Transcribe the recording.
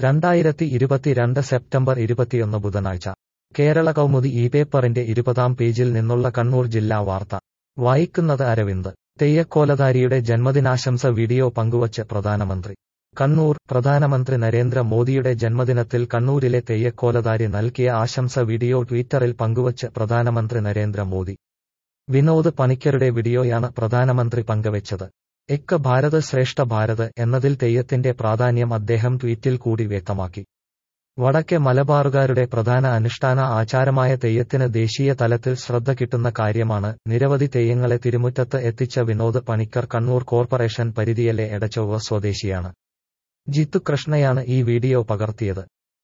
രണ്ടായിരത്തി ഇരുപത്തിരണ്ട് സെപ്റ്റംബർ ഇരുപത്തിയൊന്ന് ബുധനാഴ്ച കേരള കൗമുദി ഈ പേപ്പറിന്റെ ഇരുപതാം പേജിൽ നിന്നുള്ള കണ്ണൂർ ജില്ലാ വാർത്ത വായിക്കുന്നത് അരവിന്ദ് തെയ്യക്കോലധാരിയുടെ ജന്മദിനാശംസ വീഡിയോ പങ്കുവച്ച് പ്രധാനമന്ത്രി കണ്ണൂർ പ്രധാനമന്ത്രി നരേന്ദ്ര മോദിയുടെ ജന്മദിനത്തിൽ കണ്ണൂരിലെ തെയ്യക്കോലധാരി നൽകിയ ആശംസ വീഡിയോ ട്വിറ്ററിൽ പങ്കുവച്ച് പ്രധാനമന്ത്രി നരേന്ദ്ര മോദി വിനോദ് പണിക്കരുടെ വീഡിയോയാണ് പ്രധാനമന്ത്രി പങ്കുവച്ചത് എക്ക് ഭാരത് ശ്രേഷ്ഠ ഭാരത് എന്നതിൽ തെയ്യത്തിന്റെ പ്രാധാന്യം അദ്ദേഹം ട്വീറ്റിൽ കൂടി വ്യക്തമാക്കി വടക്കെ മലബാറുകാരുടെ പ്രധാന അനുഷ്ഠാന ആചാരമായ തെയ്യത്തിന് ദേശീയ തലത്തിൽ ശ്രദ്ധ കിട്ടുന്ന കാര്യമാണ് നിരവധി തെയ്യങ്ങളെ തിരുമുറ്റത്ത് എത്തിച്ച വിനോദ് പണിക്കർ കണ്ണൂർ കോർപ്പറേഷൻ പരിധിയിലെ എടച്ചൊവ്വ സ്വദേശിയാണ് ജിത്തു കൃഷ്ണയാണ് ഈ വീഡിയോ പകർത്തിയത്